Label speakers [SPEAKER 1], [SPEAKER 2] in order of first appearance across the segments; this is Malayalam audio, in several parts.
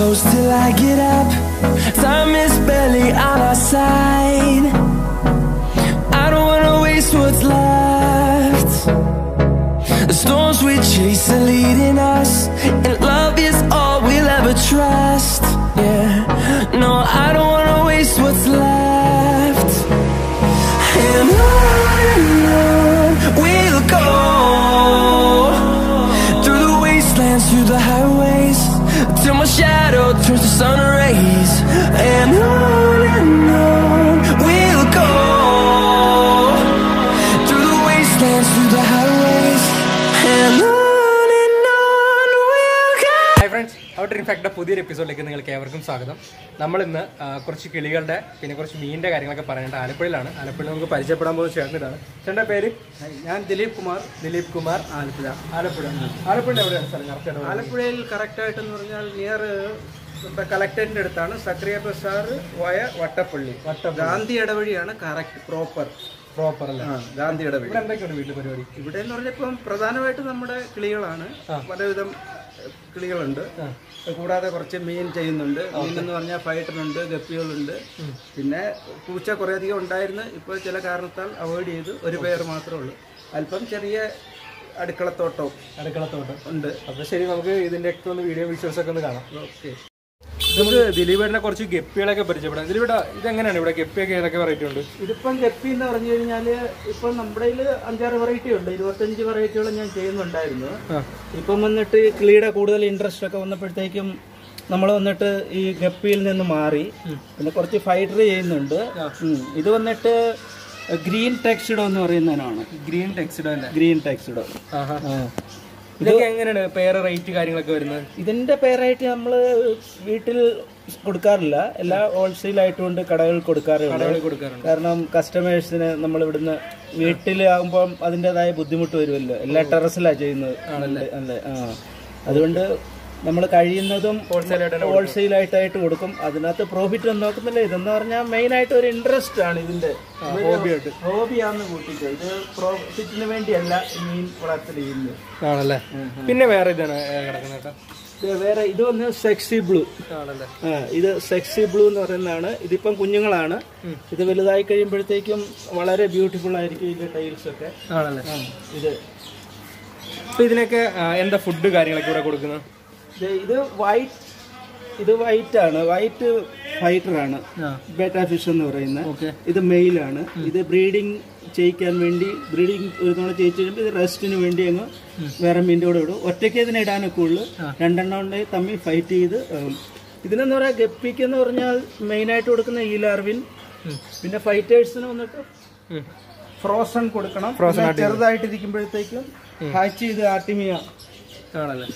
[SPEAKER 1] close till I get up. Time is barely on our side. I don't wanna waste what's left. The storms we chase are leading us, and love is all we'll ever trust. Yeah, no, I don't wanna waste what's left. And on and on we'll go through the wastelands, through the highways, till my shadow turns to sun rays. And on and on we'll go through the wastelands, through the highways, and on and on we'll go.
[SPEAKER 2] Hi friends outer ഇൻഫാക്ടിന്റെ പുതിയൊരു എപ്പിസോഡിലേക്ക് നിങ്ങൾക്ക് ഏവർക്കും സ്വാഗതം നമ്മൾ ഇന്ന് കുറച്ച് കിളികളുടെ പിന്നെ കുറച്ച് മീനിന്റെ കാര്യങ്ങളൊക്കെ പറയാനായിട്ട് ആലപ്പുഴയിലാണ് ആലപ്പുഴയിൽ നമുക്ക് പരിചയപ്പെടാൻ പോകുന്ന ചേട്ടനിതാണ് ചേട്ടൻ്റെ പേര്
[SPEAKER 3] ഞാൻ ദിലീപ് കുമാർ
[SPEAKER 2] ദിലീപ് കുമാർ
[SPEAKER 3] ആലപ്പുഴ
[SPEAKER 2] ആലപ്പുഴ ആലപ്പുഴ എവിടെയാണ് സ്ഥലം കറക്റ്റ്
[SPEAKER 3] ആലപ്പുഴയിൽ കറക്റ്റായിട്ട് എന്ന് പറഞ്ഞാൽ നിയർ ഇപ്പം കളക്ടറേറ്റിൻ്റെ അടുത്താണ് സക്രിയ ബസാർ വയ വട്ടപ്പള്ളി ഗാന്ധി ഇടവഴിയാണ് കറക്റ്റ് പ്രോപ്പർ
[SPEAKER 2] പ്രോപ്പർ അല്ലേ
[SPEAKER 3] ആ ഗാന്ധി ഇടവഴി
[SPEAKER 2] ഇവിടെ എന്തൊക്കെയുണ്ട് വീട്ടിൽ പരിപാടി
[SPEAKER 3] ഇവിടെ എന്ന് പറഞ്ഞാൽ ഇപ്പം പ്രധാനമായിട്ടും നമ്മുടെ കിളികളാണ് പലവിധം ഏഹ്, കിളികളുണ്ട് കൂടാതെ കുറച്ച് മീൻ ചെയ്യുന്നുണ്ട് മീൻ എന്ന് പറഞ്ഞാൽ ഫൈറ്ററുണ്ട് ഗപ്പികളുണ്ട് പിന്നെ പൂച്ച കുറേയധികം ഉണ്ടായിരുന്നു ഇപ്പോൾ ചില കാരണത്താൽ അവോയ്ഡ് ചെയ്തു ഒരു പേർ മാത്രമേ ഉള്ളൂ അല്പം ചെറിയ അടുക്കളത്തോട്ടവും
[SPEAKER 2] അടുക്കളത്തോട്ട്
[SPEAKER 3] ഉണ്ട്
[SPEAKER 2] അപ്പോൾ ശരി നമുക്ക് ഇതിന്റെ ഒക്കെ ഒന്ന് വീഡിയോ വിഷ്വൽസ് ഒക്കെ ഒന്ന് കാണാം
[SPEAKER 3] ഓക്കെ
[SPEAKER 2] നമുക്ക് ദിലീപേട്ടനെ കുറച്ച് ഗപ്പികളൊക്കെ പരിചയപ്പെടാം ദിലീപേട്ട ഇതെങ്ങനെയാണ് ഇവിടെ ഗപ്പിയൊക്കെ ഏതൊക്കെ വെറൈറ്റി ഉണ്ട്
[SPEAKER 3] ഇതിപ്പം ഗപ്പി എന്ന് പറഞ്ഞു കഴിഞ്ഞാൽ ഇപ്പം നമ്മുടെ കയ്യിൽ അഞ്ചാറ് വെറൈറ്റി ഉണ്ട് ഇരുപത്തഞ്ച് വെറൈറ്റികളും ഞാൻ ചെയ്യുന്നുണ്ടായിരുന്നു ഇപ്പം വന്നിട്ട് ഈ കിളിയുടെ കൂടുതൽ ഇൻട്രസ്റ്റ് ഒക്കെ വന്നപ്പോഴത്തേക്കും നമ്മൾ വന്നിട്ട് ഈ ഗപ്പിയിൽ നിന്ന് മാറി പിന്നെ കുറച്ച് ഫൈറ്റർ ചെയ്യുന്നുണ്ട് ഉം. ഇത് വന്നിട്ട് ഗ്രീൻ ടെക്സിഡോ എന്ന് പറയുന്നതിനാണ്
[SPEAKER 2] ഗ്രീൻ ടെക്സിഡോ അല്ലേ
[SPEAKER 3] ഗ്രീൻ ടെക്സിഡോ
[SPEAKER 2] ഇതൊക്കെ എങ്ങനെയാണ് പേര് റേറ്റ് കാര്യങ്ങളൊക്കെ വരുന്നത്
[SPEAKER 3] ഇതിന്റെ പേരായിട്ട് നമ്മൾ വീട്ടിൽ കൊടുക്കാറില്ല എല്ലാ ഹോൾസെയിൽ ആയിട്ടുകൊണ്ട് കടകളിൽ കൊടുക്കാറുണ്ട്
[SPEAKER 2] കൊടുക്കാറുണ്ട്
[SPEAKER 3] കാരണം കസ്റ്റമേഴ്സിന് നമ്മൾ ഇവിടുന്ന് വീട്ടിലാകുമ്പം അതിൻ്റെതായ ബുദ്ധിമുട്ട് വരുമല്ലോ എല്ലാ ടെറസിലാണ് ചെയ്യുന്നത് അല്ലേ ആ അതുകൊണ്ട് നമ്മൾ കഴിയുന്നതും ഹോൾസെയിൽ ആയിട്ടായിട്ട് കൊടുക്കും അതിനകത്ത് പ്രോഫിറ്റ് ഒന്നും നോക്കുന്നില്ല ഇതെന്ന് പറഞ്ഞാൽ മെയിൻ ആയിട്ട് ഒരു ഇൻട്രസ്റ്റ് ആണ് ഇതിന്റെ ഹോബിയായിട്ട് ഹോബിയാന്ന് കൂട്ടിയിട്ട് ഇത് പ്രോഫിറ്റിന് വേണ്ടിയല്ല ഈ മീൻ വളർത്തൽ ചെയ്യുന്നത്
[SPEAKER 2] ആണല്ലേ പിന്നെ വേറെ ഇതാണ് ഏ, കിടക്കുന്നത് കേട്ടോ
[SPEAKER 3] ഇത് വേറെ ഇത് വന്ന് സെക്സി ബ്ലൂ
[SPEAKER 2] ആണല്ലേ
[SPEAKER 3] ആ ഇത് സെക്സി ബ്ലൂ എന്ന് പറയുന്നതാണ് ഇതിപ്പം കുഞ്ഞുങ്ങളാണ് ഇത് വലുതായി കഴിയുമ്പോഴത്തേക്കും വളരെ ബ്യൂട്ടിഫുൾ ആയിരിക്കും ഇതിന്റെ ടൈൽസ് ഒക്കെ
[SPEAKER 2] ആണല്ലേ
[SPEAKER 3] ആ, ഇത്
[SPEAKER 2] അപ്പൊ ഇതിനൊക്കെ ആ, എന്താ ഫുഡ് കാര്യങ്ങളൊക്കെ ഇവിടെ കൊടുക്കുന്നത്
[SPEAKER 3] ഇത് ഇത് വൈറ്റ് ഇത് വൈറ്റ് ആണ് വൈറ്റ് ഫൈറ്റർ ആണ് ബേറ്റ ഫിഷ് എന്ന് പറയുന്നത് ഇത് മെയിലാണ് ഇത് ബ്രീഡിങ് ചെയ്യിക്കാൻ വേണ്ടി ബ്രീഡിങ് ഒരു തവണ ചെയ്യിച്ചു കഴിയുമ്പോൾ ഇത് റെസ്റ്റിന് വേണ്ടി അങ്ങ് വേറെ മീൻ്റെ കൂടെ ഇടും ഒറ്റയ്ക്ക് ഇതിനെ ഇടാനൊക്കെ ഉള്ളൂ രണ്ടെണ്ണം ഉണ്ടെങ്കിൽ തമ്മിൽ ഫൈറ്റ് ചെയ്ത് ഉം. ഇതിനെന്ന് പറയാ ഗപ്പിക്ക് എന്ന് പറഞ്ഞാൽ മെയിനായിട്ട് കൊടുക്കുന്ന ഈ ലാർവിൻ പിന്നെ ഫൈറ്റേഴ്സിന് വന്നിട്ട്
[SPEAKER 2] ഉം.
[SPEAKER 3] ഫ്രോസൺ കൊടുക്കണം പിന്നെ ചെറുതായിട്ടിരിക്കുമ്പോഴത്തേക്കും ഹാച്ച് ചെയ്ത് ആർട്ടിമിയ
[SPEAKER 2] ആണല്ലേ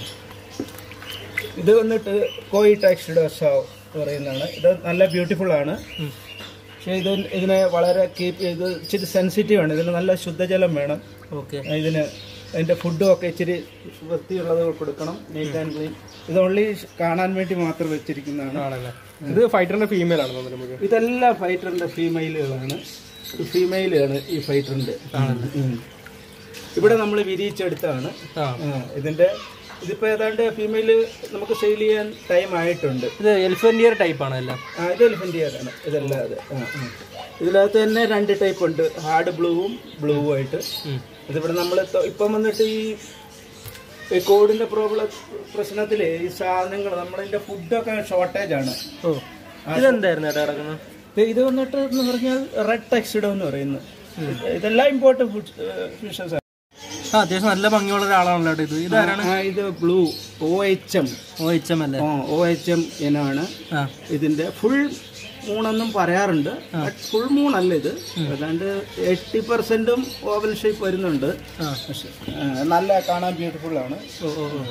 [SPEAKER 3] ഇത് വന്നിട്ട് കോയി ടാക്സിഡ് എന്ന് പറയുന്നതാണ് ഇത് നല്ല ബ്യൂട്ടിഫുൾ ആണ് പക്ഷേ ഇത് ഇതിനെ വളരെ കീപ്പ് ഇത് ഇച്ചിരി സെൻസിറ്റീവ് ആണ് ഇതിന് നല്ല ശുദ്ധജലം വേണം
[SPEAKER 2] ഓക്കെ
[SPEAKER 3] ഇതിന് അതിന്റെ ഫുഡും ഒക്കെ ഇച്ചിരി വൃത്തിയുള്ളത് കൊടുക്കണം നീറ്റ് ആൻഡ് ക്ലീൻ ഇത് ഓൺലി കാണാൻ വേണ്ടി മാത്രം വെച്ചിരിക്കുന്നതാണ്
[SPEAKER 2] ആണല്ലേ ഇത് ഫൈറ്ററിന്റെ ഫീമെയിൽ ആണ് തോന്നുന്നു നമുക്ക്
[SPEAKER 3] ഇതെല്ലാം ഫൈറ്ററിന്റെ ഫീമെയിലുകളാണ് ഫീമെയിലാണ് ഈ ഫൈറ്ററിന്റെ ഉം. ഇവിടെ നമ്മൾ വിരിയിച്ചെടുത്താണ്
[SPEAKER 2] ആ
[SPEAKER 3] ആ, ഇതിന്റെ ഇതിപ്പോ ഏതാണ്ട് ഫീമെയിൽ നമുക്ക് സെയിൽ ചെയ്യാൻ ടൈം ആയിട്ടുണ്ട്
[SPEAKER 2] ഇത് എലിഫന്റിയർ ടൈപ്പ് ആണ് എല്ലാം
[SPEAKER 3] ആ ഇത് എലിഫന്റ് ആണ് ഇതെല്ലാം അത് ആ, ആ. ഇതിനകത്ത് തന്നെ രണ്ട് ടൈപ്പ് ഉണ്ട് ഹാർഡ് ബ്ലൂവും ബ്ലൂവും ആയിട്ട് ഇതിവിടെ നമ്മൾ ഇപ്പം വന്നിട്ട് ഈ ഈ കോവിഡിന്റെ പ്രോബ്ലം പ്രശ്നത്തില് ഈ സാധനങ്ങൾ നമ്മളിതിന്റെ ഫുഡൊക്കെ ഷോർട്ടേജ് ആണ്
[SPEAKER 2] ഓ ഇതെന്തായിരുന്നു ഏട്ടാ കിടക്കുന്നത്
[SPEAKER 3] ഇത് ഇത് വന്നിട്ട് എന്ന് പറഞ്ഞാൽ റെഡ് ടെക്സിഡോ എന്ന് പറയുന്നത് ഇതെല്ലാം ഇമ്പോർട്ടൻറ്റ് ഫുഡ് ഫിഷസ്
[SPEAKER 2] ആ അത്യാവശ്യം നല്ല ഭംഗിയുള്ള ഒരാളാണല്ലോ ഏട്ടാ ഇത് ഇതാരാണ്
[SPEAKER 3] ഇത് blue O H M
[SPEAKER 2] O H M അല്ലേ
[SPEAKER 3] ഒ എച്ച് എം ഇനാണ്
[SPEAKER 2] ആ
[SPEAKER 3] ഇതിന്റെ ഫുൾ മൂണെന്നും പറയാറുണ്ട് ഫുൾ മൂണല്ല ഇത് ഏതാണ്ട് എയ്റ്റി പെർസെന്റും ഓവൽ ഷേപ്പ് വരുന്നുണ്ട്
[SPEAKER 2] ആ.
[SPEAKER 3] പക്ഷെ ആ, നല്ല കാണാൻ ബ്യൂട്ടിഫുൾ ആണ്
[SPEAKER 2] ഓ ഓ ഓ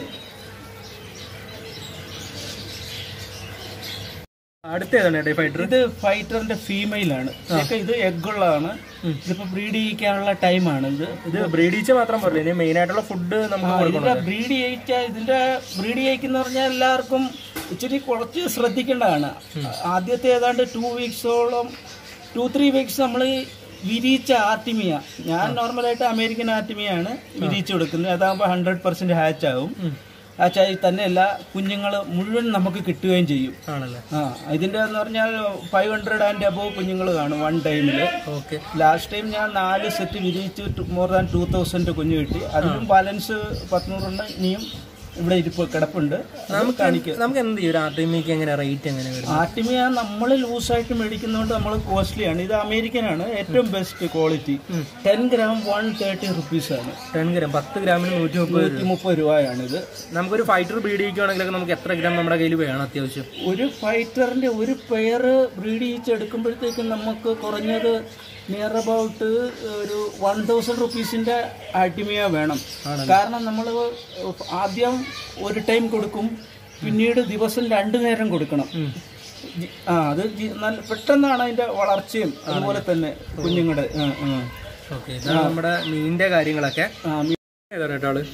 [SPEAKER 2] അടുത്ത ഏതാണ് ഏട്ടാ ഫൈറ്റർ
[SPEAKER 3] ഇത് ഫൈറ്ററിന്റെ ഫീമെയിൽ ആണ് ഇതൊക്കെ ഇത് എഗ് ഉള്ളതാണ് ഇതിപ്പോ ബ്രീഡ് ചെയ്യിക്കാനുള്ള ടൈമാണ് ഇത്
[SPEAKER 2] ഇത് ബ്രീഡിച്ച് മാത്രം പറയില്ല ഇനി മെയിൻ ആയിട്ടുള്ള ഫുഡ് നമുക്ക് കൊടുക്കണം
[SPEAKER 3] ഇതിന്റെ ബ്രീഡ് ചെയ്യിച്ച ഇതിന്റെ ബ്രീഡ് ചെയ്യിക്കുന്ന പറഞ്ഞാൽ എല്ലാവർക്കും ഇച്ചിരി കുറച്ച് ശ്രദ്ധിക്കേണ്ടതാണ് ആദ്യത്തെ ഏതാണ്ട് ടു വീക്സോളം ടു ത്രീ വീക്സ് നമ്മൾ വിരിയിച്ച ആർട്ടിമിയ ഞാൻ നോർമലായിട്ട് അമേരിക്കൻ ആർട്ടിമിയാണ് വിരിയിച്ചു കൊടുക്കുന്നത് അതാകുമ്പോൾ ഹൺഡ്രഡ് പെർസെന്റ് ഹാച്ച് ആവും ഹാച്ചായി തന്നെയല്ല കുഞ്ഞുങ്ങൾ മുഴുവൻ നമുക്ക് കിട്ടുകയും ചെയ്യും
[SPEAKER 2] ആണല്ലേ
[SPEAKER 3] ആ ഇതിന്റെ എന്ന് പറഞ്ഞാൽ ഫൈവ് ഹൺഡ്രഡ് ആൻഡ് അബവ് കുഞ്ഞുങ്ങൾ കാണും വൺ ടൈമിൽ
[SPEAKER 2] ഓക്കെ
[SPEAKER 3] ലാസ്റ്റ് ടൈം ഞാൻ നാല് സെറ്റ് വിരിയിച്ച് മോർ ദാൻ ടൂ തൗസൻഡ് കുഞ്ഞ് കിട്ടി അതിലും ബാലൻസ് പത്തുനൂറെണ്ണം ഇനിയും ഇവിടെ ഇരിപ്പ് കിടപ്പുണ്ട് അത് കാണിക്കുക
[SPEAKER 2] നമുക്ക് എന്ത് ചെയ്യും ഒരു ആർട്ടിമിക്ക് എങ്ങനെ റേറ്റ് എങ്ങനെ വരും
[SPEAKER 3] ആർട്ടിമിയ നമ്മൾ ലൂസായിട്ട് മേടിക്കുന്നതുകൊണ്ട് നമ്മൾ കോസ്റ്റ്ലിയാണ് ഇത് അമേരിക്കനാണ് ഏറ്റവും best quality ten gram one thirty rupees ആണ്
[SPEAKER 2] ടെൻ ഗ്രാം പത്ത് ഗ്രാമിന് നൂറ്റി മുപ്പത്
[SPEAKER 3] നൂറ്റി മുപ്പത് രൂപയാണ് ഇത്
[SPEAKER 2] നമുക്കൊരു ഫൈറ്റർ ബ്രീഡ് ചെയ്യുകയാണെങ്കിലൊക്കെ നമുക്ക് എത്ര ഗ്രാം നമ്മുടെ കയ്യിൽ വേണം അത്യാവശ്യം
[SPEAKER 3] ഒരു ഫൈറ്ററിന്റെ ഒരു പെയർ ബ്രീഡ് ചെയ്യിച്ചെടുക്കുമ്പോഴത്തേക്കും നമുക്ക് കുറഞ്ഞത് നിയർ അബൌട്ട് ഒരു വൺ തൗസൻഡ് റുപ്പീസിന്റെ ആർട്ടിമിയ വേണം കാരണം നമ്മൾ ആദ്യം ഒരു ടൈം കൊടുക്കും പിന്നീട് ദിവസം രണ്ടു നേരം കൊടുക്കണം ജി- ആ അത് ജി- നല്ല പെട്ടെന്നാണ് അതിന്റെ വളർച്ചയും അതുപോലെ തന്നെ കുഞ്ഞുങ്ങളുടെ ആ, ആ.
[SPEAKER 2] ഓക്കെ ഇതാണ് നമ്മുടെ മീനിന്റെ കാര്യങ്ങളൊക്കെ
[SPEAKER 3] ആ, മി-
[SPEAKER 2] ഏതാണ് കേട്ടോ ആള്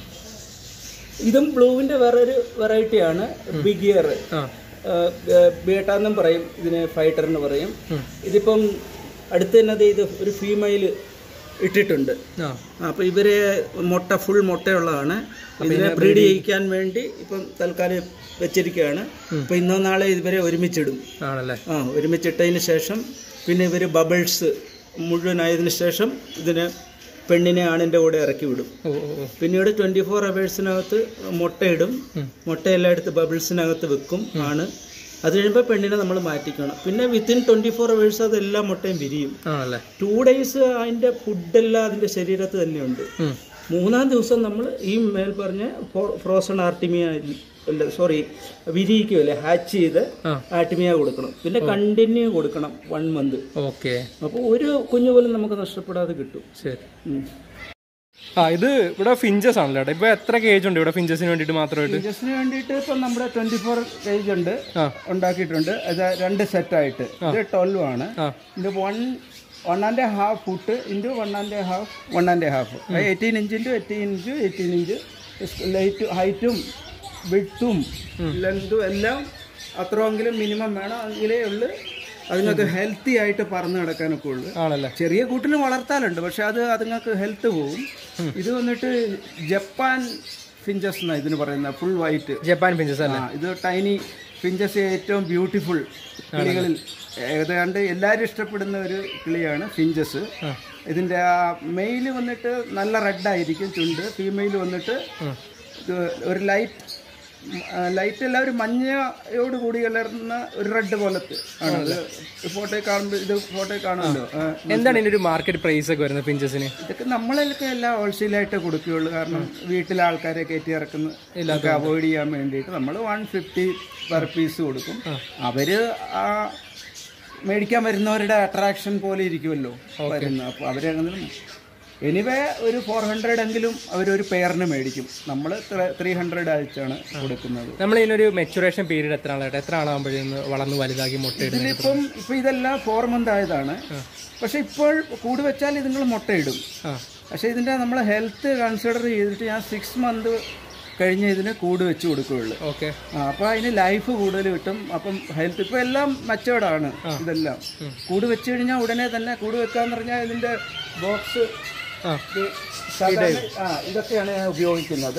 [SPEAKER 3] ഇതും ബ്ലൂവിന്റെ വേറൊരു വെറൈറ്റിയാണ് ബിഗ് ഇയർ
[SPEAKER 2] ആ
[SPEAKER 3] ബേട്ട എന്നും പറയും ഇതിനെ ഫൈറ്റർ എന്ന് പറയും ഇതിപ്പം അടുത്ത് തന്നെ ദേ ഇത് ഒരു ഫീമെയിൽ ഇട്ടിട്ടുണ്ട്
[SPEAKER 2] ആ
[SPEAKER 3] അപ്പോൾ ഇവരെ മുട്ട ഫുൾ മുട്ടയുള്ളതാണ് ഇതിനെ ബ്രീഡ് ചെയ്യിക്കാൻ വേണ്ടി ഇപ്പം തൽക്കാലം വെച്ചിരിക്കുകയാണ് അപ്പോൾ ഇന്നോ നാളെ ഇവരെ ഒരുമിച്ചിടും
[SPEAKER 2] ആണല്ലേ
[SPEAKER 3] ആ ഒരുമിച്ചിട്ടതിന് ശേഷം പിന്നെ ഇവർ ബബിൾസ് മുഴുവനായതിനു ശേഷം ഇതിനെ പെണ്ണിനെ ആണിൻ്റെ കൂടെ ഇറക്കി വിടും
[SPEAKER 2] ഓ ഓ ഓ
[SPEAKER 3] പിന്നീട് ട്വൻറ്റി ഫോർ അവേഴ്സിനകത്ത് മുട്ടയിടും മുട്ടയെല്ലാം എടുത്ത് ബബിൾസിനകത്ത് വെക്കും ആണ് അത് കഴിയുമ്പോൾ പെണ്ണിനെ നമ്മൾ മാറ്റിക്കണം പിന്നെ വിത്തിൻ ട്വൻറ്റി ഫോർ അവേഴ്സ് അതെല്ലാം മുട്ടയും വിരിയും
[SPEAKER 2] ആണല്ലേ
[SPEAKER 3] ടു ഡേയ്സ് അതിൻ്റെ ഫുഡെല്ലാം അതിൻ്റെ ശരീരത്ത് തന്നെയുണ്ട്
[SPEAKER 2] ഉം.
[SPEAKER 3] മൂന്നാം ദിവസം നമ്മൾ ഈ മേൽ പറഞ്ഞ ഫ്രോസൺ ആർട്ടിമിയ അല്ല സോറി വിരിയിക്കുമല്ലേ ഹാച്ച് ചെയ്ത്
[SPEAKER 2] ആ.
[SPEAKER 3] ആർട്ടിമിയ കൊടുക്കണം പിന്നെ കണ്ടിന്യൂ കൊടുക്കണം വൺ മന്ത്
[SPEAKER 2] ഓക്കെ
[SPEAKER 3] അപ്പോൾ ഒരു കുഞ്ഞു പോലും നമുക്ക് നഷ്ടപ്പെടാതെ കിട്ടും
[SPEAKER 2] ശരി
[SPEAKER 3] ഉം.
[SPEAKER 2] ആ ഇത് ഇവിടെ ഫിഞ്ചസ് ആണല്ലോ കേട്ടോ ഇപ്പൊ എത്ര കേജ് ഉണ്ട് ഇവിടെ ഫിഞ്ചസിന് വേണ്ടിയിട്ട് മാത്രമായിട്ട്
[SPEAKER 3] ടീച്ചേഴ്സിന് വേണ്ടിയിട്ട് ഇപ്പം നമ്മുടെ ട്വന്റി ഫോർ പേജ് ഉണ്ട്
[SPEAKER 2] ആ.
[SPEAKER 3] ഉണ്ടാക്കിയിട്ടുണ്ട് അത് രണ്ട് സെറ്റായിട്ട് ഇത് ട്വൽവ് ആണ്
[SPEAKER 2] ആ
[SPEAKER 3] ഇത് one one and half foot into one and half one and half eighteen inch into eighteen inch eighteen inch light ഹൈറ്റും വിട്ടും ലെങ്തും എല്ലാം അത്രയെങ്കിലും മിനിമം വേണം എങ്കിലേ ഉള്ളു അതുങ്ങൾക്ക് ഹെൽത്തി ആയിട്ട് പറന്ന് നടക്കാനൊക്കെ ഉള്ളു
[SPEAKER 2] ആണല്ലേ
[SPEAKER 3] ചെറിയ കൂട്ടിൽ വളർത്താനുണ്ട് പക്ഷെ അത് അതുങ്ങൾക്ക് ഹെൽത്ത് പോവും ഇത് വന്നിട്ട് ജപ്പാൻ ഫിഞ്ചസ് എന്നാണ് ഇതിന് പറയുന്നത് ഫുൾ വൈറ്റ്
[SPEAKER 2] ജപ്പാൻ ഫിഞ്ചസ് അല്ലേ
[SPEAKER 3] ആ ഇത് ടൈനി ഫിഞ്ചസ് ഏറ്റവും ബ്യൂട്ടിഫുൾ കിളികളിൽ ഏതാണ്ട് എല്ലാവരും ഇഷ്ടപ്പെടുന്ന ഒരു കിളിയാണ് ഫിഞ്ചസ് ഇതിൻ്റെ ആ മെയിൽ വന്നിട്ട് നല്ല റെഡ് ആയിരിക്കും ചുണ്ട് ഫീമെയിൽ വന്നിട്ട് ഇത് ഒരു ലൈറ്റ് ലൈറ്റ് എല്ലാം ഒരു മഞ്ഞയോട് കൂടി കലർന്ന ഒരു റെഡ് പോലത്തെ ആണ് ഇത് ഫോട്ടോയിൽ കാണുമ്പോൾ ഇത് ഫോട്ടോയിൽ കാണുമല്ലോ ആ,
[SPEAKER 2] എന്താണ് ഇതിന്റെ ഒരു മാർക്കറ്റ് പ്രൈസ് ഒക്കെ വരുന്നത് ഫിഞ്ചസിന്
[SPEAKER 3] ഇതൊക്കെ നമ്മളൊക്കെ എല്ലാം ഹോൾസെയിലായിട്ട് കൊടുക്കുകയുള്ളൂ കാരണം വീട്ടിലെ ആൾക്കാരെ കയറ്റി ഇറക്കുന്ന ഒക്കെ അവോയ്ഡ് ചെയ്യാൻ വേണ്ടിയിട്ട് നമ്മൾ വൺ ഫിഫ്റ്റി പെർ പീസ് കൊടുക്കും അവര് ആ മേടിക്കാൻ വരുന്നവരുടെ അട്രാക്ഷൻ പോലെ ഇരിക്കുമല്ലോ വരുന്നത് അപ്പോൾ അവരങ്ങനെ എനിവേ ഒരു ഫോർ ഹൺഡ്രഡ് എങ്കിലും അവരൊരു പെയറിന് മേടിക്കും നമ്മൾ ത്രീ ഹൺഡ്രഡ് അയച്ചാണ് കൊടുക്കുന്നത്
[SPEAKER 2] നമ്മൾ ഇതിനൊരു മെച്ചുറേഷൻ പീരീഡ് എത്ര ആളായിട്ട് എത്ര ആളാകുമ്പോഴേന്ന് വളർന്ന് വലുതാക്കി മുട്ടയിടുന്നത്
[SPEAKER 3] ഇതിലിപ്പം ഇപ്പം ഇതെല്ലാം ഫോർ മന്ത് ആയതാണ് പക്ഷെ ഇപ്പോൾ കൂട് വെച്ചാൽ ഇതുങ്ങൾ മുട്ടയിടും
[SPEAKER 2] ആ
[SPEAKER 3] പക്ഷേ ഇതിൻ്റെ നമ്മൾ ഹെൽത്ത് കൺസിഡർ ചെയ്തിട്ട് ഞാൻ സിക്സ് മന്ത് കഴിഞ്ഞ് ഇതിന് കൂട് വെച്ച് കൊടുക്കുകയുള്ളു
[SPEAKER 2] ഓക്കെ
[SPEAKER 3] ആ അപ്പോൾ അതിന് ലൈഫ് കൂടുതൽ കിട്ടും അപ്പം ഹെൽത്ത് ഇപ്പോൾ എല്ലാം മെച്ചോർഡാണ് ഇതെല്ലാം കൂട് വെച്ച് കഴിഞ്ഞാൽ ഉടനെ തന്നെ കൂട് വെക്കാന്ന് പറഞ്ഞാൽ ഇതിൻ്റെ ബോക്സ്
[SPEAKER 2] ആ
[SPEAKER 3] സാധാരണ ആ ഇതൊക്കെയാണ് ഞാൻ ഉപയോഗിക്കുന്നത്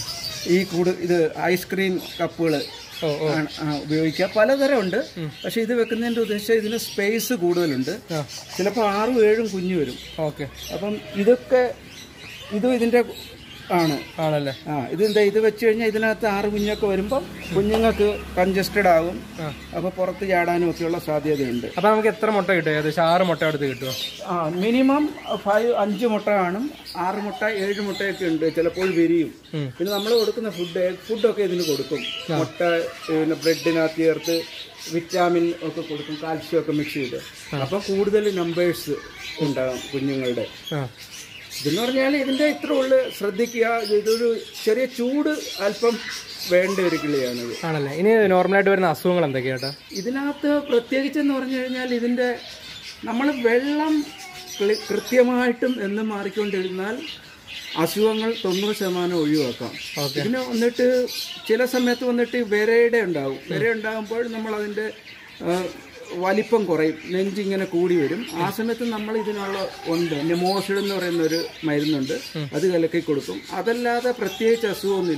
[SPEAKER 3] ഈ കൂട് ഇത് ഐസ്ക്രീം കപ്പുകൾ
[SPEAKER 2] ഓ ഓ
[SPEAKER 3] ഉപയോഗിക്കുക പലതരം ഉണ്ട് പക്ഷെ ഇത് വെക്കുന്നതിൻ്റെ ഉദ്ദേശം ഇതിന് സ്പേസ് കൂടുതലുണ്ട്
[SPEAKER 2] ആ
[SPEAKER 3] ചിലപ്പോൾ ആറും ഏഴും കുഞ്ഞു വരും
[SPEAKER 2] ഓക്കെ
[SPEAKER 3] അപ്പം ഇതൊക്കെ ഇതും ഇതിൻ്റെ ആണ്
[SPEAKER 2] ആണല്ലേ
[SPEAKER 3] ആ ഇതെന്താ ഇത് വെച്ച് കഴിഞ്ഞാൽ ഇതിനകത്ത് ആറ് കുഞ്ഞൊക്കെ വരുമ്പം കുഞ്ഞുങ്ങൾക്ക് കൺജസ്റ്റഡ് ആകും
[SPEAKER 2] ആ.
[SPEAKER 3] അപ്പോൾ പുറത്ത് ചാടാനും ഒക്കെയുള്ള സാധ്യതയുണ്ട്
[SPEAKER 2] അപ്പൊ നമുക്ക് എത്ര മുട്ട കിട്ടും ഏകദേശം ആറ് മുട്ട അടുത്ത് കിട്ടുമോ
[SPEAKER 3] ആ മിനിമം ഫൈവ് അഞ്ച് മുട്ട കാണും ആറ് മുട്ട ഏഴ് മുട്ടയൊക്കെ ഉണ്ട് ചിലപ്പോൾ വിരിയും
[SPEAKER 2] ഉം.
[SPEAKER 3] പിന്നെ നമ്മൾ കൊടുക്കുന്ന ഫുഡ് ഫുഡൊക്കെ ഇതിന് കൊടുക്കും മുട്ട പിന്നെ ബ്രെഡിനകത്ത് ചേർത്ത് വിറ്റാമിൻ ഒക്കെ കൊടുക്കും കാൽഷ്യം ഒക്കെ മിക്സ് ചെയ്ത് അപ്പോൾ കൂടുതൽ നമ്പേഴ്സ് ഉണ്ടാകും കുഞ്ഞുങ്ങളുടെ
[SPEAKER 2] ആ
[SPEAKER 3] ഇതെന്ന് പറഞ്ഞാൽ ഇതിൻ്റെ ഇത്ര ഉള്ളു ശ്രദ്ധിക്കുക ഇതൊരു ചെറിയ ചൂട് അല്പം വേണ്ട ഒരു കിളിയാണിത്
[SPEAKER 2] ആണല്ലേ ഇനി നോർമലായിട്ട് വരുന്ന അസുഖങ്ങൾ എന്തൊക്കെയാട്ടാ
[SPEAKER 3] ഇതിനകത്ത് പ്രത്യേകിച്ചെന്ന് പറഞ്ഞു കഴിഞ്ഞാൽ ഇതിൻ്റെ നമ്മൾ വെള്ളം ക്ലി- കൃത്യമായിട്ടും എന്നും മാറിക്കൊണ്ടിരുന്നാൽ അസുഖങ്ങൾ തൊണ്ണൂറ് ശതമാനം ഒഴിവാക്കാം
[SPEAKER 2] ഓക്കെ
[SPEAKER 3] ഇതിന് വന്നിട്ട് ചില സമയത്ത് വന്നിട്ട് വിരയുടെ ഉണ്ടാവും വിര ഉണ്ടാകുമ്പോൾ നമ്മൾ അതിൻ്റെ ആ, വലിപ്പം കുറയും നെഞ്ചിങ്ങനെ കൂടി വരും ആ സമയത്ത് നമ്മൾ ഇതിനുള്ള ഉണ്ട് നെമോസിഡ് എന്ന് പറയുന്ന ഒരു മരുന്നുണ്ട് അത് കലക്കി കൊടുക്കും അതല്ലാതെ പ്രത്യേകിച്ച് അസുഖമൊന്നുമില്ല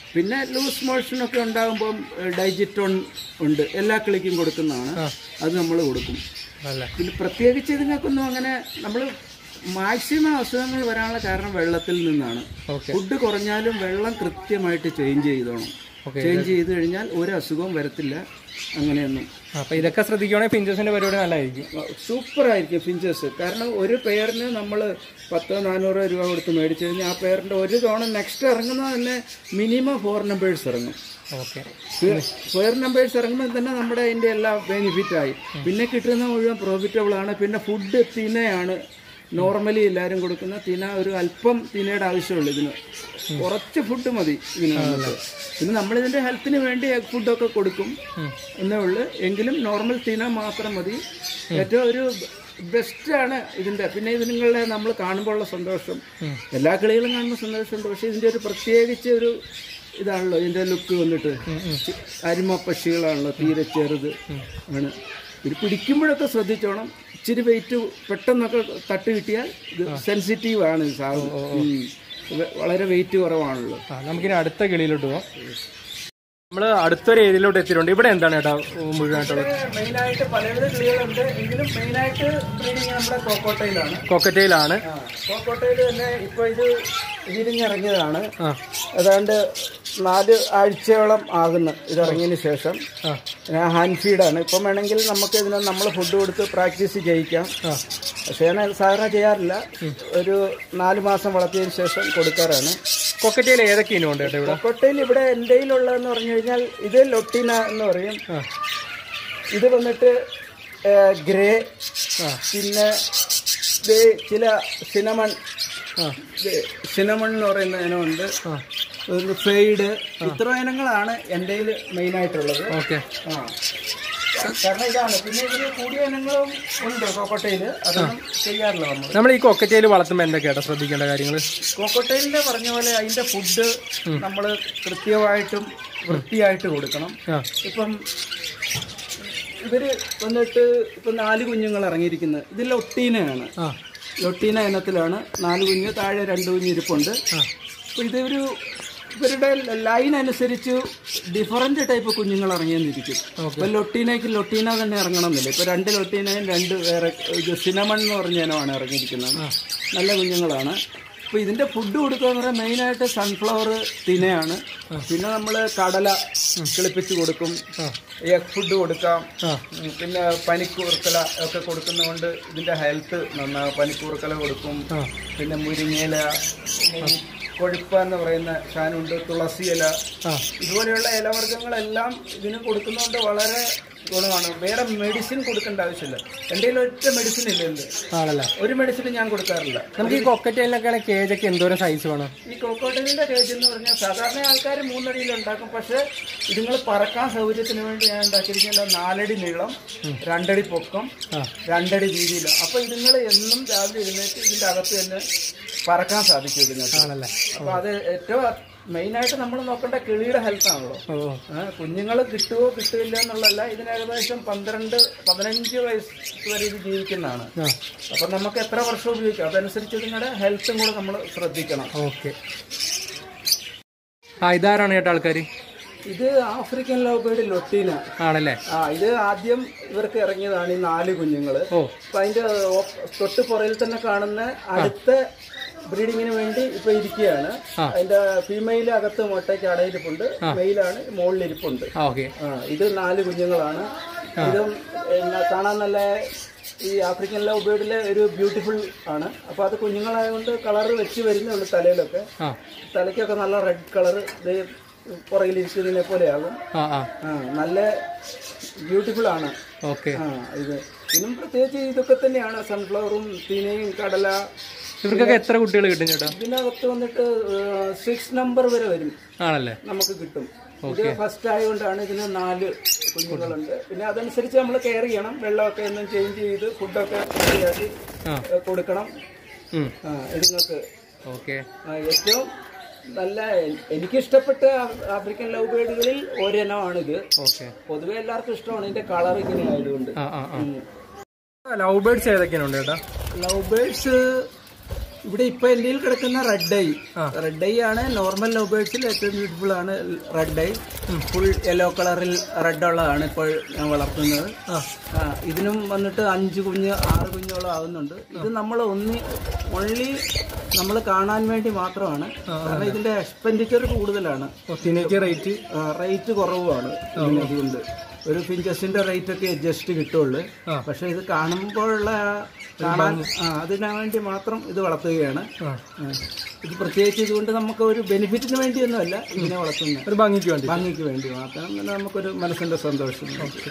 [SPEAKER 3] പിന്നെ ലൂസ് മോഷൻ ഒക്കെ ഉണ്ടാകുമ്പം ഡൈജിറ്റോൺ ഉണ്ട് എല്ലാ കിളിക്കും കൊടുക്കുന്നതാണ് അത് നമ്മൾ കൊടുക്കും
[SPEAKER 2] അല്ല
[SPEAKER 3] പിന്നെ പ്രത്യേകിച്ച് ഇതുങ്ങൾക്കൊന്നും അങ്ങനെ നമ്മൾ മാക്സിമം അസുഖങ്ങൾ വരാനുള്ള കാരണം വെള്ളത്തിൽ നിന്നാണ്
[SPEAKER 2] ഓക്കെ
[SPEAKER 3] ഫുഡ് കുറഞ്ഞാലും വെള്ളം കൃത്യമായിട്ട് ചേഞ്ച് ചെയ്തോണം
[SPEAKER 2] ഓക്കെ
[SPEAKER 3] ചേഞ്ച് ചെയ്ത് കഴിഞ്ഞാൽ ഒരു അസുഖവും വരത്തില്ല അങ്ങനെയൊന്നും
[SPEAKER 2] അപ്പൊ ഇതൊക്കെ ശ്രദ്ധിക്കുവാണെങ്കിൽ പിഞ്ചസിന്റെ പരിപാടി നല്ലതായിരിക്കും
[SPEAKER 3] സൂപ്പർ ആയിരിക്കും ഫിഞ്ചസ് കാരണം ഒരു പെയറിന് നമ്മൾ പത്തോ നാനൂറോ രൂപ കൊടുത്ത് മേടിച്ചു കഴിഞ്ഞാൽ ആ പെയറിന്റെ ഒരു തവണ നെക്സ്റ്റ് ഇറങ്ങുന്നത് തന്നെ മിനിമം ഫോർ നമ്പേഴ്സ് ഇറങ്ങും
[SPEAKER 2] ഓക്കെ
[SPEAKER 3] സ്ക്വയർ നമ്പേഴ്സ് ഇറങ്ങുമ്പോൾ തന്നെ നമ്മുടെ അതിന്റെ എല്ലാം ബെനിഫിറ്റ് ആയി പിന്നെ കിട്ടുന്ന മുഴുവൻ പ്രോഫിറ്റബിൾ ആണ് പിന്നെ ഫുഡ് തിനയാണ് നോർമലി എല്ലാവരും കൊടുക്കുന്ന തിന ഒരു അല്പം തിനയുടെ ആവശ്യമുള്ളൂ ഇതിന് കുറച്ച് ഫുഡ് മതി ഇതിന് നമുക്ക് പിന്നെ നമ്മളിതിന്റെ ഹെൽത്തിന് വേണ്ടി എഗ് ഫുഡൊക്കെ കൊടുക്കും എന്നേ ഉള്ളൂ എങ്കിലും നോർമൽ തിന മാത്രം മതി ഏറ്റവും ഒരു ബെസ്റ്റ് ആണ് ഇതിന്റെ പിന്നെ ഇത് നിങ്ങളുടെ നമ്മൾ കാണുമ്പോൾ ഉള്ള സന്തോഷം എല്ലാ കിളികളും കാണുമ്പോൾ സന്തോഷമുണ്ട് പക്ഷെ ഇതിന്റെ ഒരു പ്രത്യേകിച്ച് ഒരു ഇതാണല്ലോ ഇതിന്റെ ലുക്ക് വന്നിട്ട് ചി- അരിമ പക്ഷികളാണല്ലോ തീരെ ചെറുത് ആണ് ഇത് പിടിക്കുമ്പോഴൊക്കെ ശ്രദ്ധിച്ചോണം ഇച്ചിരി വെയിറ്റ് പെട്ടെന്നൊക്കെ തട്ട് കിട്ടിയാൽ ഇത് സെൻസിറ്റീവ് ആണ് ഈ സാധനം ഉം. ഇത് വളരെ വെയിറ്റ് കുറവാണല്ലോ
[SPEAKER 2] ആ നമുക്കിനി അടുത്ത കിളിയിലോട്ട് പോവാം നമ്മൾ അടുത്തൊരു ഏരിയയിലോട്ട് എത്തിയിട്ടുണ്ട് ഇവിടെ എന്താണ് ചേട്ടാ മുഴുവനായിട്ടുള്ളത്
[SPEAKER 3] മെയിനായിട്ട് പലവിധ കിളികളുണ്ട് എങ്കിലും മെയിനായിട്ട് ബ്രീഡിങ് നമ്മുടെ കോക്കോട്ടയിലാണ്
[SPEAKER 2] കൊക്കറ്റയിലാണ്
[SPEAKER 3] കോക്കോട്ടയിൽ തന്നെ ഇപ്പോൾ ഇത് വിരിഞ്ഞിറങ്ങിയതാണ്
[SPEAKER 2] ആ
[SPEAKER 3] ഏതാണ്ട് നാല് ആഴ്ചയോളം ആകുന്നു ഇതിറങ്ങിയതിന് ശേഷം
[SPEAKER 2] ആ
[SPEAKER 3] ഞാൻ ഹാൻഡ് ഫീഡാണ് ഇപ്പം വേണമെങ്കിൽ നമുക്ക് ഇതിന് നമ്മൾ ഫുഡ് കൊടുത്ത് പ്രാക്ടീസ് ചെയ്യിക്കാം
[SPEAKER 2] ആ
[SPEAKER 3] പക്ഷേ ഞാൻ സാധാരണ ചെയ്യാറില്ല ഒരു നാല് മാസം വളർത്തിയതിന് ശേഷം കൊടുക്കാറാണ്
[SPEAKER 2] കൊക്കറ്റയിൽ ഏതൊക്കെ ഇനമുണ്ട് ചേട്ടാ ഇവിടെ
[SPEAKER 3] കൊക്കോട്ടയിൽ ഇവിടെ എൻ്റെ കയ്യിലുള്ളതെന്ന് പറഞ്ഞു കഴിഞ്ഞാൽ ഇത് ലൊട്ടീന എന്ന് പറയും
[SPEAKER 2] ആ
[SPEAKER 3] ഇത് വന്നിട്ട് ഗ്രേ
[SPEAKER 2] ആ
[SPEAKER 3] പിന്നെ ഇത് ചില സിനമൺ
[SPEAKER 2] ആ
[SPEAKER 3] സിനമൺ എന്ന് പറയുന്ന ഇനമുണ്ട്
[SPEAKER 2] ആ
[SPEAKER 3] ഒരു ഫെയ്ഡ് ഇത്ര ഇനങ്ങളാണ് എൻ്റെ കയ്യിൽ മെയിനായിട്ടുള്ളത്
[SPEAKER 2] ഓക്കെ
[SPEAKER 3] ആ കാരണം ഇതാണ് പിന്നെ ഇതിൽ കൂടിയ ഇനങ്ങളും ഉണ്ട് കോക്കോട്ടയിൽ അതൊന്നും ചെയ്യാറില്ല നമ്മൾ
[SPEAKER 2] നമ്മൾ ഈ കൊക്കറ്റയിൽ വളർത്തുമ്പോൾ എന്തൊക്കെയാ ശ്രദ്ധിക്കേണ്ട കാര്യങ്ങൾ
[SPEAKER 3] കോക്കോട്ടയിലിന്റെ പറഞ്ഞ പോലെ അതിന്റെ ഫുഡ് നമ്മൾ കൃത്യമായിട്ടും വൃത്തിയായിട്ട് കൊടുക്കണം
[SPEAKER 2] ആ
[SPEAKER 3] ഇപ്പം ഇവര് വന്നിട്ട് ഇപ്പം നാല് കുഞ്ഞുങ്ങൾ ഇറങ്ങിയിരിക്കുന്നത് ഇത് ലൊട്ടീനയാണ്
[SPEAKER 2] ആ
[SPEAKER 3] ലൊട്ടീന ഇനത്തിലാണ് നാല് കുഞ്ഞ് താഴെ രണ്ട് കുഞ്ഞ് ഇരിപ്പുണ്ട് അപ്പോൾ ഇതൊരു ഇവരുടെ ലൈൻ അനുസരിച്ച് ഡിഫറൻറ്റ് ടൈപ്പ് കുഞ്ഞുങ്ങൾ ഇറങ്ങിയെന്നിരിക്കും ഇപ്പൊ ലൊട്ടീനയ്ക്ക് ലൊട്ടീന തന്നെ ഇറങ്ങണമെന്നില്ല ഇപ്പൊ രണ്ട് ലൊട്ടീനയും രണ്ട് വേറെ ഇത് സിനമൺ എന്ന് പറഞ്ഞ ഇനമാണ് ഇറങ്ങിയിരിക്കുന്നത് നല്ല കുഞ്ഞുങ്ങളാണ് അപ്പൊ ഇതിന്റെ ഫുഡ് കൊടുക്കുക എന്ന് പറഞ്ഞാൽ മെയിനായിട്ട് സൺഫ്ലവർ തിനയാണ് പിന്നെ നമ്മൾ കടല കിളിപ്പിച്ച് കൊടുക്കും എഗ് ഫുഡ് കൊടുക്കാം
[SPEAKER 2] ആ
[SPEAKER 3] ഉം, പിന്നെ പനിക്കൂർക്കല ഒക്കെ കൊടുക്കുന്നതുകൊണ്ട് ഇതിന്റെ ഹെൽത്ത് നന്നാവും പനിക്കൂർക്കല കൊടുക്കും
[SPEAKER 2] ആ.
[SPEAKER 3] പിന്നെ മുരിങ്ങയില പിന്നെ ഈ കൊഴുപ്പ എന്ന് പറയുന്ന സാധനമുണ്ട് തുളസി ഇല
[SPEAKER 2] ആ
[SPEAKER 3] ഇതുപോലെയുള്ള ഇലവർഗ്ഗങ്ങളെല്ലാം ഇതിന് കൊടുക്കുന്നതുകൊണ്ട് വളരെ ഗുണമാണ് വേറെ മെഡിസിൻ കൊടുക്കേണ്ട ആവശ്യമില്ല എൻ്റെ കയ്യിൽ ഒറ്റ മെഡിസിൻ ഇല്ല എന്ത്
[SPEAKER 2] ആണല്ലേ
[SPEAKER 3] ഒരു മെഡിസിനും ഞാൻ കൊടുക്കാറില്ല
[SPEAKER 2] നമുക്ക് ഈ കൊക്കറ്റയിലൊക്കെ കേജൊക്കെ എന്തോരം സൈസ് വേണം
[SPEAKER 3] ഈ കോക്കോട്ടലിന്റെ കേജ് എന്ന് പറഞ്ഞാൽ സാധാരണ ആൾക്കാർ മൂന്നടിയിൽ ഉണ്ടാക്കും പക്ഷേ ഇതുങ്ങൾ പറക്കാൻ സൗകര്യത്തിന് വേണ്ടി ഞാൻ ഉണ്ടാക്കിയിരിക്കുന്നത് നാലടി നീളം രണ്ടടി പൊക്കം
[SPEAKER 2] ആ
[SPEAKER 3] രണ്ടടി വീതിയിൽ അപ്പൊ ഇതുങ്ങൾ എന്നും രാവിലെ എഴുന്നേറ്റ് ഇതിന്റെ അകത്ത് തന്നെ പറക്കാൻ സാധിക്കും ഇതുങ്ങൾക്ക്
[SPEAKER 2] ആണല്ലേ
[SPEAKER 3] അപ്പൊ അത് ഏറ്റവും മെയിനായിട്ട് നമ്മൾ നോക്കേണ്ട കിളിയുടെ ഹെൽത്ത് ആണല്ലോ
[SPEAKER 2] ഓ
[SPEAKER 3] കുഞ്ഞുങ്ങൾ കിട്ടുമോ കിട്ടില്ല എന്നുള്ളതല്ല ഇതിന് ഏകദേശം പന്ത്രണ്ട് പതിനഞ്ച് വയസ്സ് വരെ ഇത് ജീവിക്കുന്നതാണ്
[SPEAKER 2] ആ
[SPEAKER 3] അപ്പൊ നമുക്ക് എത്ര വർഷം ഉപയോഗിക്കാം അതനുസരിച്ച് നിങ്ങളുടെ ഹെൽത്തും കൂടെ നമ്മൾ ശ്രദ്ധിക്കണം
[SPEAKER 2] ഓക്കെ ആ ഇതാരാണ് ചേട്ടാ ആൾക്കാർ
[SPEAKER 3] ഇത് ആഫ്രിക്കൻ ലവ് ബേർഡ് ലൊട്ടീന
[SPEAKER 2] ആണല്ലേ
[SPEAKER 3] ആ ഇത് ആദ്യം ഇവർക്ക് ഇറങ്ങിയതാണ് ഈ നാല് കുഞ്ഞുങ്ങള്
[SPEAKER 2] ഓ
[SPEAKER 3] അപ്പൊ അതിന്റെ ഓ- തൊട്ട് പുറയിൽ തന്നെ കാണുന്ന അടുത്ത ബ്രീഡിങ്ങിന് വേണ്ടി ഇപ്പൊ ഇരിക്കുകയാണ്
[SPEAKER 2] ആ.
[SPEAKER 3] അതിന്റെ ഫീമെയിൽ അകത്ത് മുട്ടയ്ക്ക് അടയിരിപ്പുണ്ട് മെയിലാണ് മുകളിലിരിപ്പുണ്ട്
[SPEAKER 2] ആ ഓക്കെ
[SPEAKER 3] ആ ഇത് നാല് കുഞ്ഞുങ്ങളാണ് ഇതും എന്നാ, കാണാൻ നല്ല ഈ ആഫ്രിക്കൻ ലവ് ബേർഡിലെ ഒരു ബ്യൂട്ടിഫുൾ ആണ് അപ്പൊ അത് കുഞ്ഞുങ്ങളായതുകൊണ്ട് കളർ വെച്ച് വരുന്നേ ഉള്ളൂ തലയിലൊക്കെ
[SPEAKER 2] ആ
[SPEAKER 3] തലയ്ക്കൊക്കെ നല്ല റെഡ് കളർ ഇത് പുറകിലിരിക്കുന്നതിനെ പോലെയാകും
[SPEAKER 2] ആ ആ
[SPEAKER 3] ആ നല്ല ബ്യൂട്ടിഫുൾ ആണ്
[SPEAKER 2] ഓക്കെ
[SPEAKER 3] ആ ഇത് ഇതിനും പ്രത്യേകിച്ച് ഇതൊക്കെ തന്നെയാണ് സൺഫ്ലവറും തീനയും കടല
[SPEAKER 2] ഇവർക്കൊക്കെ എത്ര കുട്ടികൾ കിട്ടും ചേട്ടാ
[SPEAKER 3] ഇതിനകത്ത് വന്നിട്ട് സിക്സ് നമ്പർ വരെ വരും
[SPEAKER 2] ആണല്ലേ
[SPEAKER 3] നമുക്ക് കിട്ടും ഇത് ഫസ്റ്റ് ആയതുകൊണ്ടാണ് ഇതിന് നാല് കുഞ്ഞുങ്ങളുണ്ട് പിന്നെ അതനുസരിച്ച് നമ്മൾ കെയർ ചെയ്യണം വെള്ളമൊക്കെ ഒന്നും ചേഞ്ച് ചെയ്ത് ഫുഡൊക്കെ ശരിയാക്കി
[SPEAKER 2] ആ
[SPEAKER 3] ഏ, കൊടുക്കണം
[SPEAKER 2] ഉം
[SPEAKER 3] ആ ഇതുങ്ങൾക്ക്
[SPEAKER 2] ഓക്കെ
[SPEAKER 3] ആ, ഏറ്റവും നല്ല എനിക്ക് ഇഷ്ടപ്പെട്ട ആ- ആഫ്രിക്കൻ ലവ് ബേർഡുകളിൽ ഒരെണ്ണമാണിത്
[SPEAKER 2] ഓക്കെ
[SPEAKER 3] പൊതുവെ എല്ലാവർക്കും ഇഷ്ടമാണ് ഇതിന്റെ കളർ ഇങ്ങനെ ആയതുകൊണ്ട്
[SPEAKER 2] ആ ആ ആ ലവ് ബേർഡ്സ് ഏതൊക്കെയാണ് ഉണ്ട് ചേട്ടാ
[SPEAKER 3] ലവ് ബേർഡ്സ് ഇവിടെ ഇപ്പൊ എന്റെ കിടക്കുന്ന റെഡ് ഐ റെഡ് ഐ ആണ് നോർമൽ ലൗബേഴ്സിൽ ഏറ്റവും ബ്യൂട്ടിഫുൾ ആണ് റെഡ് ഐ ഫുൾ യെല്ലോ കളറിൽ റെഡ് ഉള്ളതാണ് ഇപ്പോൾ ഞാൻ വളർത്തുന്നത് ആ, ഇതിനും വന്നിട്ട് അഞ്ച് കുഞ്ഞ് ആറ് കുഞ്ഞോളം ആവുന്നുണ്ട് ഇത് നമ്മൾ ഒന്നി ഓൺലി നമ്മൾ കാണാൻ വേണ്ടി മാത്രമാണ് കാരണം ഇതിന്റെ എക്സ്പെൻഡിച്ചർ കൂടുതലാണ്
[SPEAKER 2] ഇതിനൊക്കെ റേറ്റ്
[SPEAKER 3] റേറ്റ് കുറവുമാണ് ഇതിന് അതുകൊണ്ട് ഒരു ഫിഞ്ചസിന്റെ റേറ്റ് ഒക്കെ ജസ്റ്റ് കിട്ടുള്ളൂ
[SPEAKER 2] ആ.
[SPEAKER 3] പക്ഷെ ഇത് കാണുമ്പോഴുള്ള ആ കാണാൻ ആ, അതിനു വേണ്ടി മാത്രം ഇത് വളർത്തുകയാണ്
[SPEAKER 2] ആ
[SPEAKER 3] ആ. ഇത് പ്രത്യേകിച്ച് ഇതുകൊണ്ട് നമുക്ക് ഒരു ബെനിഫിറ്റിന് വേണ്ടിയൊന്നുമല്ല ഇതിനെ വളർത്തുന്നത്
[SPEAKER 2] ഒരു ഭംഗിക്ക് വേണ്ടി
[SPEAKER 3] ഭംഗിക്ക് വേണ്ടി മാത്രം പിന്നെ നമുക്കൊരു മനസ്സിന്റെ സന്തോഷം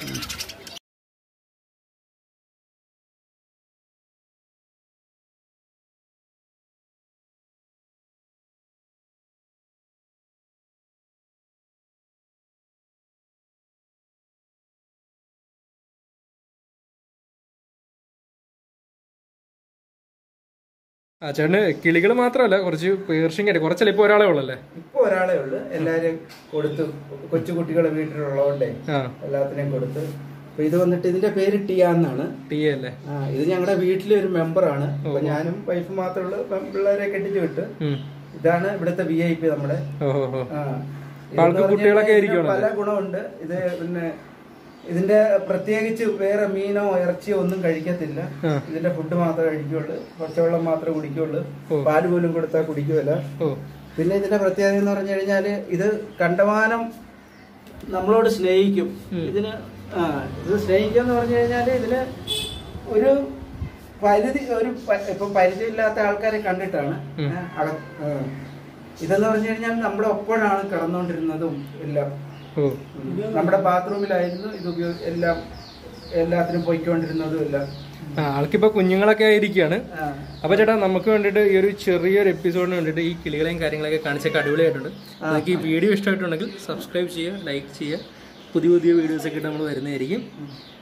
[SPEAKER 2] ആ ചേട്ടന് കിളികൾ മാത്രമല്ല കുറച്ച് പേർഷ്യൻ കാര്യം കുറച്ചല്ല ഇപ്പൊ ഒരാളെ ഉള്ളല്ലേ
[SPEAKER 3] ഇപ്പൊ ഒരാളെ ഉള്ളു എല്ലാരും കൊടുത്തു കൊച്ചുകുട്ടികളെ വീട്ടിലുള്ളതുകൊണ്ടേ
[SPEAKER 2] ആ
[SPEAKER 3] എല്ലാത്തിനെയും കൊടുത്ത് അപ്പൊ ഇത് വന്നിട്ട് ഇതിന്റെ പേര് ടിയ എന്നാണ്
[SPEAKER 2] ടീ അല്ലേ
[SPEAKER 3] ആ, ഇത് ഞങ്ങളുടെ വീട്ടിലെ ഒരു മെമ്പറാണ് അപ്പൊ ഞാനും വൈഫ് മാത്രമുള്ള പിള്ളേരെ കെട്ടിച്ചു വിട്ട്
[SPEAKER 2] ഉം.
[SPEAKER 3] ഇതാണ് ഇവിടുത്തെ വി ഐ പി നമ്മുടെ
[SPEAKER 2] ഓഹോ ഹോ
[SPEAKER 3] ആ.
[SPEAKER 2] ആൾക്ക്
[SPEAKER 3] ഇതെന്ന്
[SPEAKER 2] കുട്ടികളൊക്കെ
[SPEAKER 3] പറഞ്ഞാൽ ഇതിന്
[SPEAKER 2] ആയിരിക്കുമല്ലോ
[SPEAKER 3] പല ഗുണമുണ്ട് ഇത് പിന്നെ ഇതിന്റെ പ്രത്യേകിച്ച് വേറെ മീനോ ഇറച്ചിയോ ഒന്നും കഴിക്കത്തില്ല
[SPEAKER 2] ആ.
[SPEAKER 3] ഇതിന്റെ ഫുഡ് മാത്രമേ കഴിക്കുള്ളൂ പച്ചവെള്ളം മാത്രമേ കുടിക്കുള്ളൂ പാല് പോലും കൊടുത്താൽ കുടിക്കുമല്ല
[SPEAKER 2] ഓ
[SPEAKER 3] പിന്നെ ഇതിന്റെ പ്രത്യേകത എന്ന് പറഞ്ഞു കഴിഞ്ഞാല് ഇത് കണ്ടമാനം നമ്മളോട് സ്നേഹിക്കും ഇതിന് ആ ഇത് സ്നേഹിക്കുക എന്ന് പറഞ്ഞു കഴിഞ്ഞാല് ഇതിന് ഒരു പരിധി ഒരു പ- ഇപ്പൊ പരിചയമില്ലാത്ത ആൾക്കാരെ കണ്ടിട്ടാണ്
[SPEAKER 2] ഉം.
[SPEAKER 3] ഏ, അക- ആ. ഇതെന്ന് പറഞ്ഞു കഴിഞ്ഞാൽ നമ്മുടെ ഒപ്പോഴാണ് കിടന്നുകൊണ്ടിരുന്നതും എല്ലാം
[SPEAKER 2] ഓ
[SPEAKER 3] ഉം. നമ്മുടെ ബാത്റൂമിലായിരുന്നു ഇത് ഉപയോഗ എല്ലാം എല്ലാത്തിനും പോയിക്കൊണ്ടിരുന്നതും എല്ലാം
[SPEAKER 2] ആ ആൾക്കിപ്പോ കുഞ്ഞുങ്ങളൊക്കെ ആയിരിക്കാണ്
[SPEAKER 3] ആ.
[SPEAKER 2] അപ്പൊ ചേട്ടാ നമുക്ക് വേണ്ടിയിട്ട് ഈ ഒരു ചെറിയൊരു എപ്പിസോഡിന് വേണ്ടിയിട്ട് ഈ കിളികളെയും കാര്യങ്ങളൊക്കെ കാണിച്ചൊക്കെ അടിപൊളിയായിട്ടുണ്ട് നിങ്ങൾക്ക് ഈ വീഡിയോ ഇഷ്ടമായിട്ടുണ്ടെങ്കിൽ സബ്സ്ക്രൈബ് ചെയ്യുക ലൈക്ക് ചെയ്യുക പുതിയ പുതിയ വീഡിയോസ് ഒക്കെ നമ്മൾ വരുന്നതായിരിക്കും